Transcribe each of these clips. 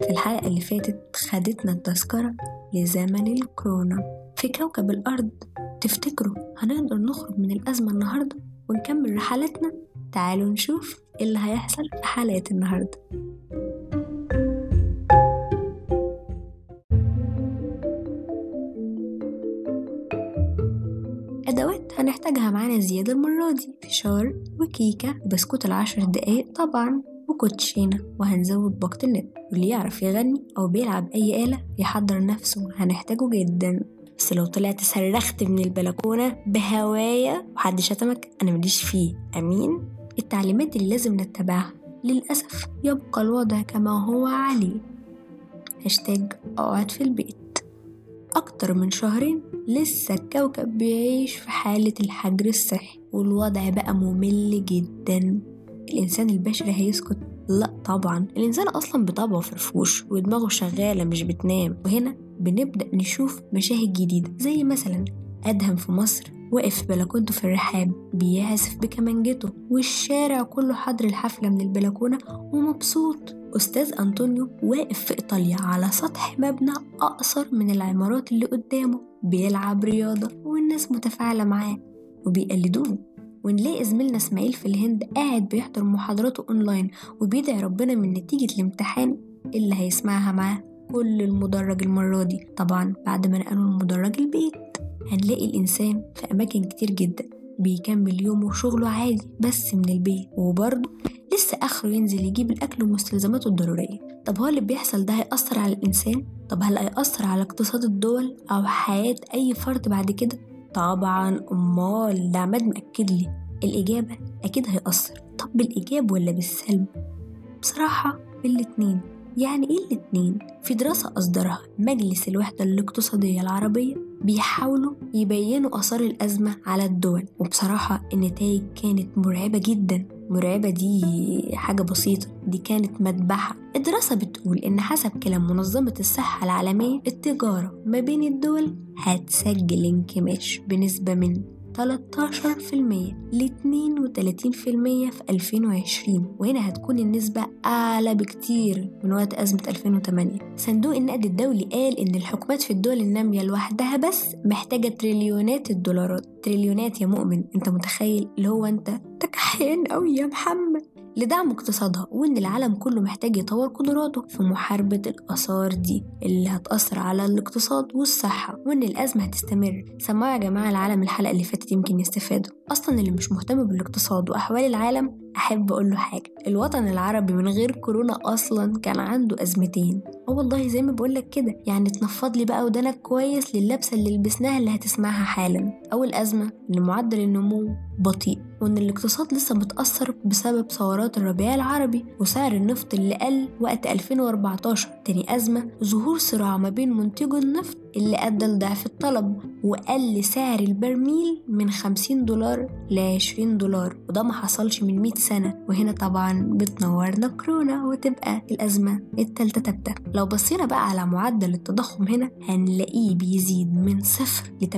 في الحلقة اللي فاتت خدتنا التذكرة لزمن الكورونا في كوكب الأرض تفتكروا هنقدر نخرج من الأزمة النهاردة ونكمل رحلتنا تعالوا نشوف إيه اللي هيحصل في حلقة النهاردة أدوات هنحتاجها معانا زيادة المرة دي فشار وكيكة وبسكوت العشر دقايق طبعا وكوتشينة وهنزود باقة النت واللي يعرف يغني أو بيلعب أي آلة يحضر نفسه هنحتاجه جدا بس لو طلعت صرخت من البلكونة بهوايا وحد شتمك أنا مليش فيه أمين التعليمات اللي لازم نتبعها للأسف يبقى الوضع كما هو عليه هاشتاج اقعد في البيت أكتر من شهرين لسه الكوكب بيعيش في حالة الحجر الصحي والوضع بقى ممل جدا الإنسان البشري هيسكت؟ لا طبعا الإنسان أصلا بطبعه فرفوش ودماغه شغالة مش بتنام وهنا بنبدأ نشوف مشاهد جديدة زي مثلا أدهم في مصر واقف في بلكونته في الرحاب بيعزف بكمانجته والشارع كله حضر الحفلة من البلكونة ومبسوط أستاذ أنطونيو واقف في إيطاليا على سطح مبنى أقصر من العمارات اللي قدامه بيلعب رياضة والناس متفاعلة معاه وبيقلدوه ونلاقي زميلنا اسماعيل في الهند قاعد بيحضر محاضراته اونلاين وبيدعي ربنا من نتيجة الامتحان اللي هيسمعها معاه كل المدرج المرة دي طبعا بعد ما نقلوا المدرج البيت هنلاقي الإنسان في أماكن كتير جدا بيكمل يومه وشغله عادي بس من البيت وبرضه لسه آخره ينزل يجيب الأكل ومستلزماته الضرورية طب هو اللي بيحصل ده هيأثر على الإنسان؟ طب هل هيأثر على اقتصاد الدول أو حياة أي فرد بعد كده؟ طبعا أمال ده عماد مأكد لي الإجابة أكيد هيأثر طب بالإيجاب ولا بالسلب؟ بصراحة بالاتنين يعني إيه الاتنين؟ في دراسة أصدرها مجلس الوحدة الاقتصادية العربية بيحاولوا يبينوا آثار الأزمة على الدول وبصراحة النتائج كانت مرعبة جدا مرعبة دي حاجة بسيطة دي كانت مذبحة الدراسة بتقول إن حسب كلام منظمة الصحة العالمية التجارة ما بين الدول هتسجل انكماش بنسبة من 13% ل 32% في 2020 وهنا هتكون النسبة أعلى بكتير من وقت أزمة 2008 صندوق النقد الدولي قال إن الحكومات في الدول النامية لوحدها بس محتاجة تريليونات الدولارات تريليونات يا مؤمن أنت متخيل اللي هو أنت تكحيان أوي يا محمد لدعم اقتصادها وإن العالم كله محتاج يطور قدراته في محاربة الآثار دي اللي هتأثر على الاقتصاد والصحة وإن الأزمة هتستمر سمعوا يا جماعة العالم الحلقة اللي فاتت يمكن يستفادوا أصلا اللي مش مهتم بالاقتصاد وأحوال العالم أحب أقول له حاجة الوطن العربي من غير كورونا أصلا كان عنده أزمتين اه والله زي ما بقولك كده يعني تنفض لي بقى ودانك كويس لللبسة اللي لبسناها اللي هتسمعها حالا أول أزمة إن معدل النمو بطيء وإن الاقتصاد لسه متأثر بسبب ثورات الربيع العربي وسعر النفط اللي قل وقت 2014 تاني أزمة ظهور صراع ما بين منتجو النفط اللي أدى لضعف الطلب وقل سعر البرميل من 50 دولار ل 20 دولار وده ما حصلش من 100 سنة وهنا طبعا بتنورنا كورونا وتبقى الأزمة التالتة تبتة لو بصينا بقى على معدل التضخم هنا هنلاقيه بيزيد من صفر ل 8%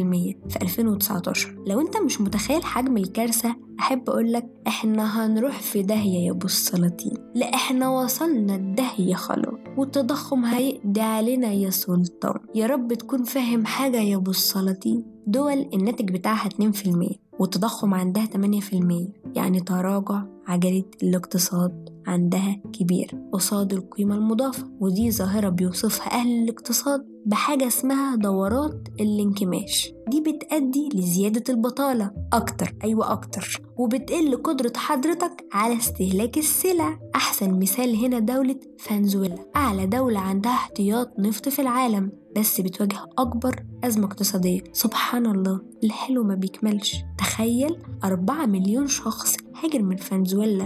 في 2019 لو انت مش متخيل حجم الكارثة أحب أقولك إحنا هنروح في داهية يا أبو السلاطين لا إحنا وصلنا الداهية خلاص والتضخم هيقضي علينا يا سلطان يا رب تكون فاهم حاجة يا أبو السلاطين دول الناتج بتاعها 2% والتضخم عندها 8% يعني تراجع عجلة الاقتصاد عندها كبير قصاد القيمة المضافة ودي ظاهرة بيوصفها أهل الاقتصاد بحاجة اسمها دورات الانكماش دي بتأدي لزيادة البطالة أكتر أيوة أكتر وبتقل قدرة حضرتك على استهلاك السلع أحسن مثال هنا دولة فنزويلا أعلى دولة عندها احتياط نفط في العالم بس بتواجه أكبر أزمة اقتصادية سبحان الله الحلو ما بيكملش تخيل 4 مليون شخص هاجر من فنزويلا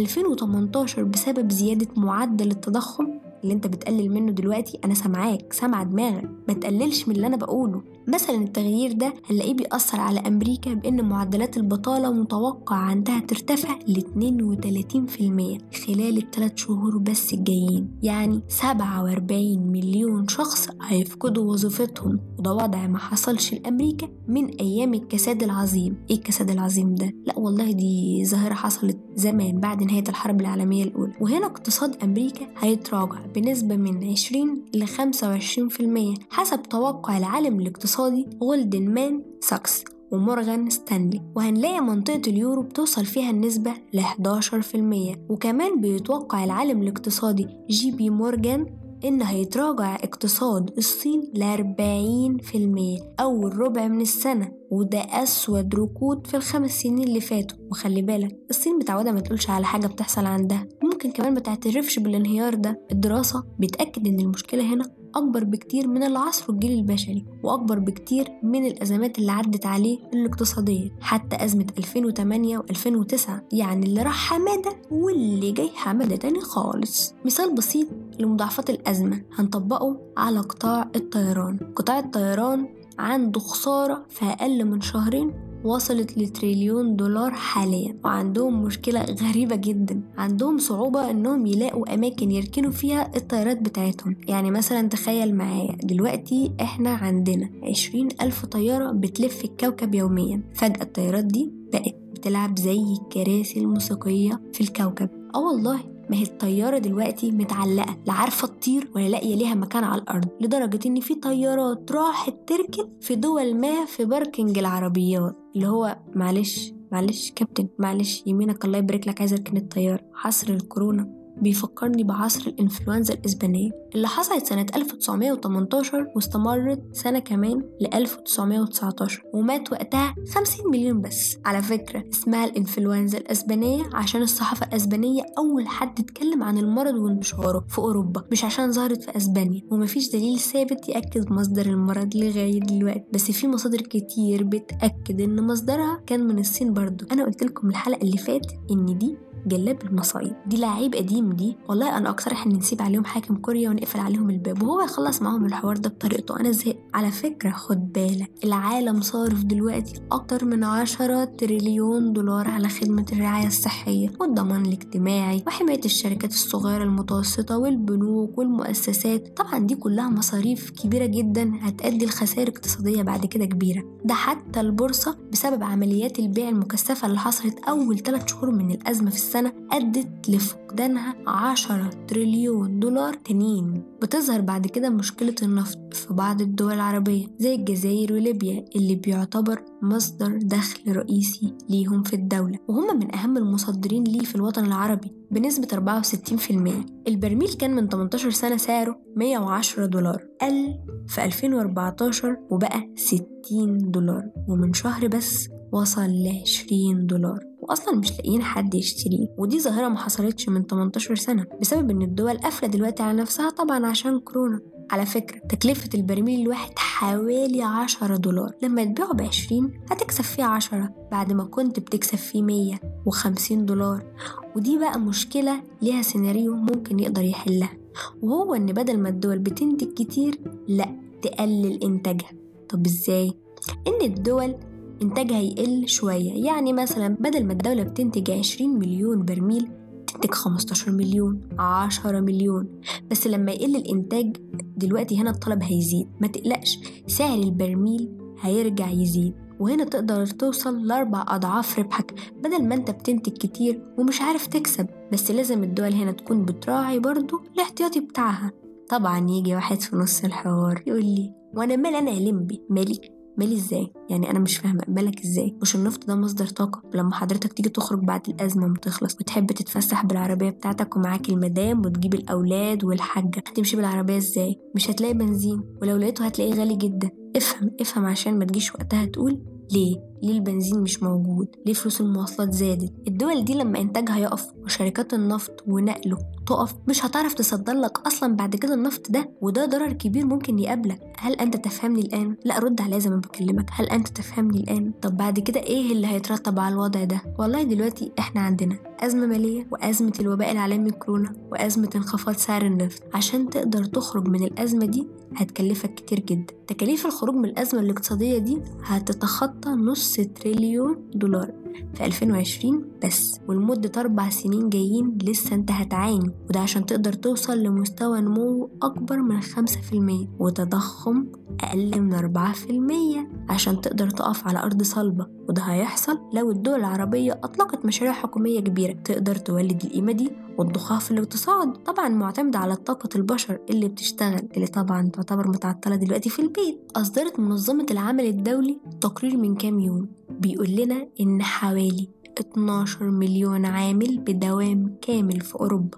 2018 بسبب زيادة معدل التضخم اللي انت بتقلل منه دلوقتي انا سامعاك سامعه دماغك ما تقللش من اللي انا بقوله مثلا التغيير ده هنلاقيه بيأثر على أمريكا بأن معدلات البطالة متوقع عندها ترتفع ل 32% خلال الثلاث شهور بس الجايين يعني 47 مليون شخص هيفقدوا وظيفتهم وده وضع ما حصلش لأمريكا من أيام الكساد العظيم إيه الكساد العظيم ده؟ لا والله دي ظاهرة حصلت زمان بعد نهاية الحرب العالمية الأولى وهنا اقتصاد أمريكا هيتراجع بنسبة من 20 ل 25% حسب توقع العالم الاقتصادي غولدن مان ساكس ومورغان ستانلي وهنلاقي منطقة اليورو بتوصل فيها النسبة ل 11% وكمان بيتوقع العالم الاقتصادي جي بي مورجان إن هيتراجع اقتصاد الصين لأربعين في المية أول ربع من السنة وده أسود ركود في الخمس سنين اللي فاتوا وخلي بالك الصين متعودة ما تقولش على حاجة بتحصل عندها ممكن كمان ما تعترفش بالانهيار ده الدراسة بتأكد إن المشكلة هنا أكبر بكتير من العصر الجيل البشري وأكبر بكتير من الأزمات اللي عدت عليه الاقتصادية حتى أزمة 2008 و2009 يعني اللي راح حمادة واللي جاي حمادة تاني خالص مثال بسيط لمضاعفات الأزمة هنطبقه على قطاع الطيران قطاع الطيران عنده خسارة في أقل من شهرين وصلت لتريليون دولار حاليا وعندهم مشكلة غريبة جدا عندهم صعوبة انهم يلاقوا اماكن يركنوا فيها الطيارات بتاعتهم يعني مثلا تخيل معايا دلوقتي احنا عندنا عشرين الف طيارة بتلف الكوكب يوميا فجأة الطيارات دي بقت بتلعب زي الكراسي الموسيقية في الكوكب اه والله ما هي الطيارة دلوقتي متعلقة لا عارفة تطير ولا لاقية ليها مكان على الأرض لدرجة إن في طيارات راحت تركن في دول ما في باركنج العربيات اللي هو معلش معلش كابتن معلش يمينك الله يبارك لك عايز اركن الطيارة حصر الكورونا بيفكرني بعصر الإنفلونزا الإسبانية اللي حصلت سنة 1918 واستمرت سنة كمان ل 1919 ومات وقتها 50 مليون بس على فكرة اسمها الإنفلونزا الإسبانية عشان الصحافة الإسبانية أول حد اتكلم عن المرض وانتشاره في أوروبا مش عشان ظهرت في أسبانيا ومفيش دليل ثابت يأكد مصدر المرض لغاية دلوقتي بس في مصادر كتير بتأكد إن مصدرها كان من الصين برضو أنا قلت لكم الحلقة اللي فاتت إن دي جلاب المصايب دي لعيب قديم دي والله انا اقترح ان نسيب عليهم حاكم كوريا ونقفل عليهم الباب وهو يخلص معاهم الحوار ده بطريقته انا زهقت على فكره خد بالك العالم صارف دلوقتي اكتر من 10 تريليون دولار على خدمه الرعايه الصحيه والضمان الاجتماعي وحمايه الشركات الصغيره المتوسطه والبنوك والمؤسسات طبعا دي كلها مصاريف كبيره جدا هتؤدي لخسائر اقتصاديه بعد كده كبيره ده حتى البورصه بسبب عمليات البيع المكثفه اللي حصلت اول 3 شهور من الازمه في السنة أدت لفقدانها عشرة تريليون دولار تانيين بتظهر بعد كده مشكلة النفط في بعض الدول العربية زي الجزائر وليبيا اللي بيعتبر مصدر دخل رئيسي ليهم في الدولة وهم من أهم المصدرين ليه في الوطن العربي بنسبة 64% البرميل كان من 18 سنة سعره 110 دولار قل في 2014 وبقى 60 دولار ومن شهر بس وصل ل 20 دولار واصلا مش لاقيين حد يشتريه ودي ظاهره ما حصلتش من 18 سنه بسبب ان الدول قافله دلوقتي على نفسها طبعا عشان كورونا على فكرة تكلفة البرميل الواحد حوالي عشرة دولار لما تبيعه بعشرين هتكسب فيه عشرة بعد ما كنت بتكسب فيه مية وخمسين دولار ودي بقى مشكلة ليها سيناريو ممكن يقدر يحلها وهو إن بدل ما الدول بتنتج كتير لأ تقلل إنتاجها طب إزاي؟ إن الدول إنتاجها يقل شوية يعني مثلا بدل ما الدولة بتنتج 20 مليون برميل تنتج 15 مليون 10 مليون بس لما يقل الإنتاج دلوقتي هنا الطلب هيزيد ما تقلقش سعر البرميل هيرجع يزيد وهنا تقدر توصل لأربع أضعاف ربحك بدل ما أنت بتنتج كتير ومش عارف تكسب بس لازم الدول هنا تكون بتراعي برضو الاحتياطي بتاعها طبعا يجي واحد في نص الحوار يقول لي وانا مال انا يا لمبي مالي مالي ازاي يعني انا مش فاهمه بالك ازاي مش النفط ده مصدر طاقه ولما حضرتك تيجي تخرج بعد الازمه ما تخلص وتحب تتفسح بالعربيه بتاعتك ومعاك المدام وتجيب الاولاد والحاجه هتمشي بالعربيه ازاي مش هتلاقي بنزين ولو لقيته هتلاقيه غالي جدا افهم افهم عشان ما تجيش وقتها تقول ليه؟ ليه البنزين مش موجود؟ ليه فلوس المواصلات زادت؟ الدول دي لما إنتاجها يقف وشركات النفط ونقله تقف مش هتعرف تصدر لك أصلا بعد كده النفط ده وده ضرر كبير ممكن يقابلك هل أنت تفهمني الآن؟ لا رد عليا زي ما بكلمك هل أنت تفهمني الآن؟ طب بعد كده إيه اللي هيترتب على الوضع ده؟ والله دلوقتي إحنا عندنا أزمة مالية وأزمة الوباء العالمي كورونا وأزمة انخفاض سعر النفط عشان تقدر تخرج من الأزمة دي هتكلفك كتير جدا تكاليف الخروج من الأزمة الاقتصادية دي هتتخطى نص تريليون دولار في 2020 بس ولمدة أربع سنين جايين لسه أنت هتعاني وده عشان تقدر توصل لمستوى نمو أكبر من 5% وتضخم أقل من 4% عشان تقدر تقف على أرض صلبة وده هيحصل لو الدول العربية أطلقت مشاريع حكومية كبيرة تقدر تولد القيمة دي وتضخها في الاقتصاد طبعا معتمدة على طاقة البشر اللي بتشتغل اللي طبعا تعتبر متعطلة دلوقتي في البيت أصدرت منظمة العمل الدولي تقرير من كام يوم بيقول لنا إن حوالي 12 مليون عامل بدوام كامل في أوروبا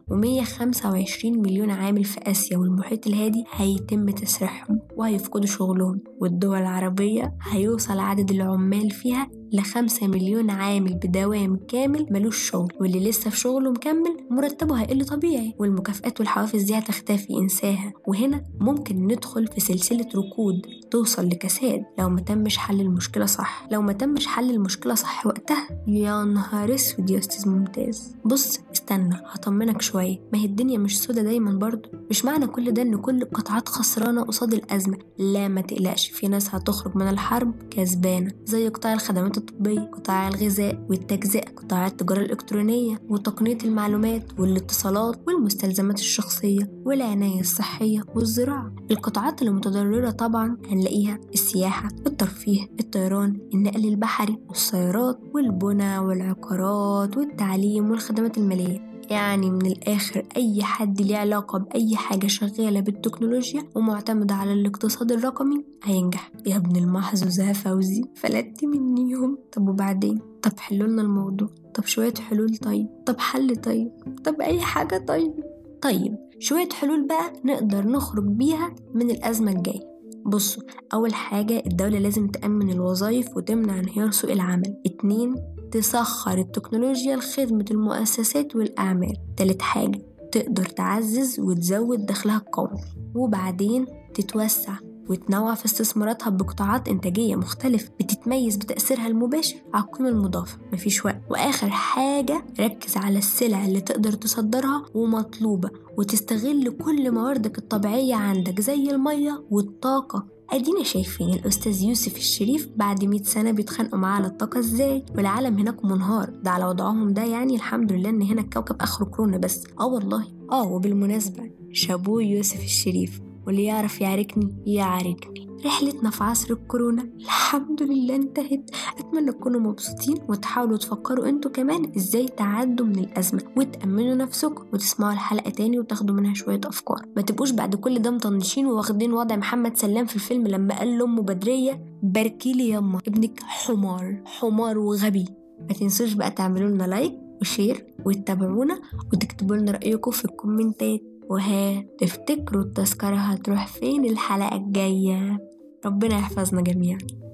و125 مليون عامل في آسيا والمحيط الهادي هيتم تسريحهم وهيفقدوا شغلهم والدول العربية هيوصل عدد العمال فيها لخمسة مليون عامل بدوام كامل ملوش شغل واللي لسه في شغله مكمل مرتبه هيقل طبيعي والمكافآت والحوافز دي هتختفي انساها وهنا ممكن ندخل في سلسلة ركود توصل لكساد لو ما تمش حل المشكلة صح لو ما تمش حل المشكلة صح وقتها يا نهار اسود يا استاذ ممتاز بص استنى هطمنك شوية ما هي الدنيا مش سودة دايما برضه مش معنى كل ده ان كل القطاعات خسرانة قصاد الأزمة لا ما تقلقش في ناس هتخرج من الحرب كسبانة زي قطاع الخدمات الطبية قطاع الغذاء والتجزئة قطاع التجارة الإلكترونية وتقنية المعلومات والاتصالات والمستلزمات الشخصية والعناية الصحية والزراعة القطاعات المتضررة طبعا هنلاقيها السياحة الترفيه الطيران النقل البحري والسيارات والبنى والعقارات والتعليم والخدمات المالية يعني من الآخر أي حد ليه علاقة بأي حاجة شغالة بالتكنولوجيا ومعتمدة على الاقتصاد الرقمي هينجح يا ابن المحظوظ يا فوزي فلت منيهم طب وبعدين طب حلولنا الموضوع طب شوية حلول طيب طب حل طيب طب أي حاجة طيب طيب شوية حلول بقى نقدر نخرج بيها من الأزمة الجاية بصوا أول حاجة الدولة لازم تأمن الوظائف وتمنع انهيار سوق العمل اتنين تسخر التكنولوجيا لخدمة المؤسسات والأعمال تالت حاجة تقدر تعزز وتزود دخلها القومي وبعدين تتوسع وتنوع في استثماراتها بقطاعات إنتاجية مختلفة بتتميز بتأثيرها المباشر على القيمة المضافة مفيش وقت وآخر حاجة ركز على السلع اللي تقدر تصدرها ومطلوبة وتستغل كل مواردك الطبيعية عندك زي المية والطاقة ادينا شايفين الاستاذ يوسف الشريف بعد 100 سنه بيتخانقوا معاه على الطاقه ازاي والعالم هناك منهار ده على وضعهم ده يعني الحمد لله ان هنا الكوكب اخره كورونا بس اه والله اه وبالمناسبه شابوه يوسف الشريف واللي يعرف يعاركني يعاركني رحلتنا في عصر الكورونا الحمد لله انتهت اتمنى تكونوا مبسوطين وتحاولوا تفكروا انتوا كمان ازاي تعدوا من الازمه وتامنوا نفسكم وتسمعوا الحلقه تاني وتاخدوا منها شويه افكار ما تبقوش بعد كل ده مطنشين وواخدين وضع محمد سلام في الفيلم لما قال لامه بدريه باركيلي يما ابنك حمار حمار وغبي ما تنسوش بقى تعملوا لنا لايك وشير وتتابعونا وتكتبوا لنا رايكم في الكومنتات وها تفتكروا التذكرة هتروح فين الحلقة الجاية ربنا يحفظنا جميعا